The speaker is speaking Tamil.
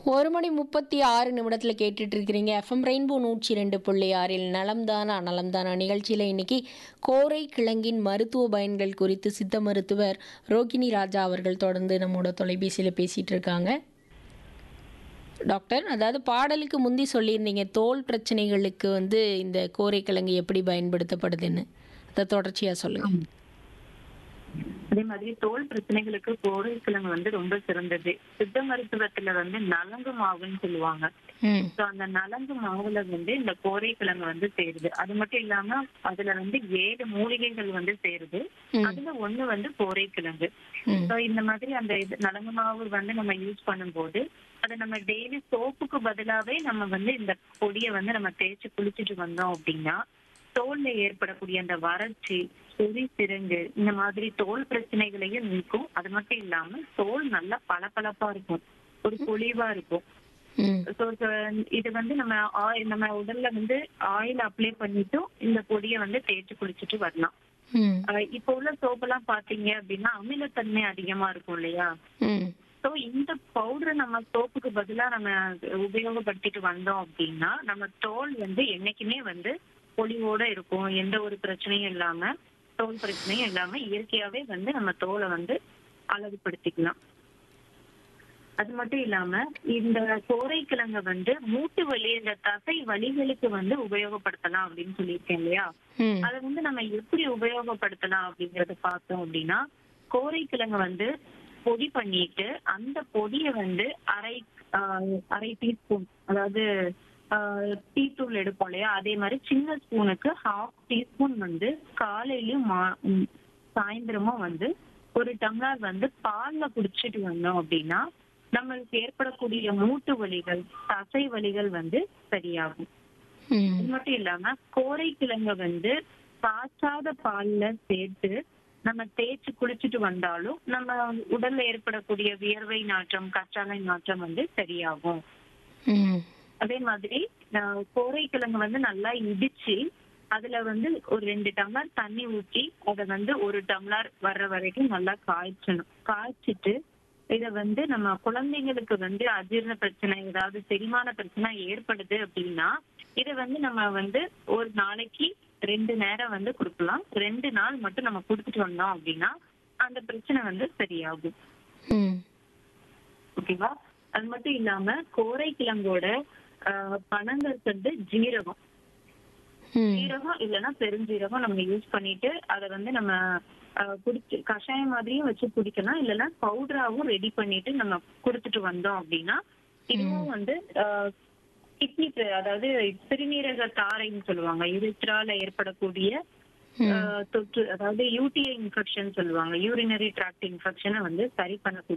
ஒரு மணி முப்பத்தி ஆறு நிமிடத்தில் கேட்டுட்டு இருக்கிறீங்க எஃப்எம் ரெயின்போ நூற்றி ரெண்டு புள்ளி ஆறில் நலம்தானா நலம்தானா நிகழ்ச்சியில் இன்னைக்கு கோரை கிழங்கின் மருத்துவ பயன்கள் குறித்து சித்த மருத்துவர் ரோகிணி ராஜா அவர்கள் தொடர்ந்து நம்மோட தொலைபேசியில் பேசிகிட்டு இருக்காங்க டாக்டர் அதாவது பாடலுக்கு முந்தி சொல்லியிருந்தீங்க தோல் பிரச்சனைகளுக்கு வந்து இந்த கோரைக்கிழங்கு எப்படி பயன்படுத்தப்படுதுன்னு அதை தொடர்ச்சியாக சொல்லுங்கள் அதே மாதிரி தோல் பிரச்சனைகளுக்கு கோரைக்கிழங்கு வந்து ரொம்ப சிறந்தது சித்த மருத்துவத்துல வந்து நலங்கு மாவுன்னு சொல்லுவாங்க ம் சோ அந்த நலங்கு மாவுல வந்து இந்த கோரைக்கிழங்கு வந்து சேருது அது மட்டும் இல்லாம அதுல வந்து ஏழு மூலிகைகள் வந்து சேருது ம். அதுல ஒண்ணு வந்து கோரைக்கிழங்கு ம் சோ இந்த மாதிரி அந்த இது நலங்கு மாவு வந்து நம்ம யூஸ் பண்ணும்போது அதை நம்ம டெய்லி சோப்புக்கு பதிலாவே நம்ம வந்து இந்த பொடியை வந்து நம்ம தேய்ச்சி குளிச்சுட்டு வந்தோம் அப்படின்னா தோல்ல ஏற்படக்கூடிய அந்த வறட்சி சொறி சிறங்கு இந்த மாதிரி தோல் பிரச்சனைகளையும் நீக்கும் அது மட்டும் இல்லாம தோல் நல்லா பளபளப்பா இருக்கும் ஒரு பொலிவா இருக்கும் ம் ஸோ இது வந்து நம்ம ஆயில் நம்ம உடல்ல வந்து ஆயில் அப்ளை பண்ணிட்டும் இந்த பொடியை வந்து தேய்ச்சி குளிச்சுட்டு வரலாம் ம் அஹ் இப்போ உள்ள சோப்பெல்லாம் பாத்தீங்க அப்படின்னா அமிலத்தன்மை அதிகமா இருக்கும் இல்லையா ம் சோ இந்த பவுடரை நம்ம சோப்புக்கு பதிலா நம்ம உபயோகப்படுத்திட்டு வந்தோம் அப்படின்னா நம்ம தோல் வந்து என்னைக்குமே வந்து பொலிவோட இருக்கும் எந்த ஒரு பிரச்சனையும் இல்லாம தோல் பிரச்சனையும் இல்லாம இயற்கையாவே வந்து நம்ம தோலை வந்து அழகுபடுத்திக்கலாம் அது மட்டும் இல்லாம இந்த கோரைக்கிழங்க வந்து மூட்டு வலி இந்த தசை வலிகளுக்கு வந்து உபயோகப்படுத்தலாம் அப்படின்னு சொல்லியிருக்கேன் இல்லையா ம் அதை வந்து நம்ம எப்படி உபயோகப்படுத்தலாம் அப்படிங்கறத பார்த்தோம் அப்படின்னா கோரைக்கிழங்கு வந்து பொடி பண்ணிட்டு அந்த பொடியை வந்து அரை ஆஹ், அரை டீஸ்பூன் அதாவது டீத்தூள் எடுப்போம் இல்லையா அதே மாதிரி சின்ன ஸ்பூனுக்கு ஹாஃப் டீஸ்பூன் வந்து காலையிலயும் மா- ம், சாயந்தரமும் வந்து ஒரு டம்ளர் வந்து பால்ல குடிச்சிட்டு வந்தோம் அப்படின்னா நம்மளுக்கு ஏற்படக்கூடிய மூட்டு வலிகள் தசை வலிகள் வந்து சரியாகும் ம் அது மட்டும் இல்லாம கோரைக்கிழங்க வந்து காய்ச்சாத பால்ல சேர்த்து நம்ம தேய்ச்சி குளிச்சுட்டு வந்தாலும் நம்ம உடல்ல ஏற்படக்கூடிய வியர்வை நாற்றம் கற்றாழை நாற்றம் வந்து சரியாகும் ம் அதே மாதிரி நான் கோரைக்கிழங்கு வந்து நல்லா இடிச்சு அதுல வந்து ஒரு ரெண்டு டம்ளர் தண்ணி ஊற்றி அதை வந்து ஒரு டம்ளர் வர்ற வரைக்கும் நல்லா காய்ச்சணும் காய்ச்சிட்டு இத வந்து நம்ம குழந்தைங்களுக்கு வந்து அஜீரண பிரச்சனை ஏதாவது செரிமான பிரச்சனை ஏற்படுது அப்படின்னா இத வந்து நம்ம வந்து ஒரு நாளைக்கு ரெண்டு நேரம் வந்து கொடுக்கலாம் ரெண்டு நாள் மட்டும் நம்ம கொடுத்துட்டு வந்தோம் அப்படின்னா அந்த பிரச்சனை வந்து சரியாகும் ம் ஓகேவா அது மட்டும் இல்லாம கோரைக்கிழங்கோட ஆஹ், பனங்கற்கண்டு ஜீரகம் ம் ஜீரகம் இல்லைன்னா பெருஞ்சீரகம் நம்ம யூஸ் பண்ணிட்டு அதை வந்து நம்ம ஆஹ், குடிச்சு கஷாயம் மாதிரியும் வச்சு குடிக்கலாம் இல்லைன்னா பவுடராவும் ரெடி பண்ணிட்டு நம்ம கொடுத்துட்டு வந்தோம் அப்படின்னா இதுவும் வந்து கிட்னி அதாவது சிறுநீரக தாரைன்னு சொல்லுவாங்க யுரித்ரால ஏற்படக்கூடிய ஆஹ், தொற்று அதாவது யூடிஐ இன்ஃபெக்ஷன் சொல்லுவாங்க யூரினரி ட்ராக்ட் இன்ஃபெக்ஷனை வந்து சரி பண்ணக்கூடிய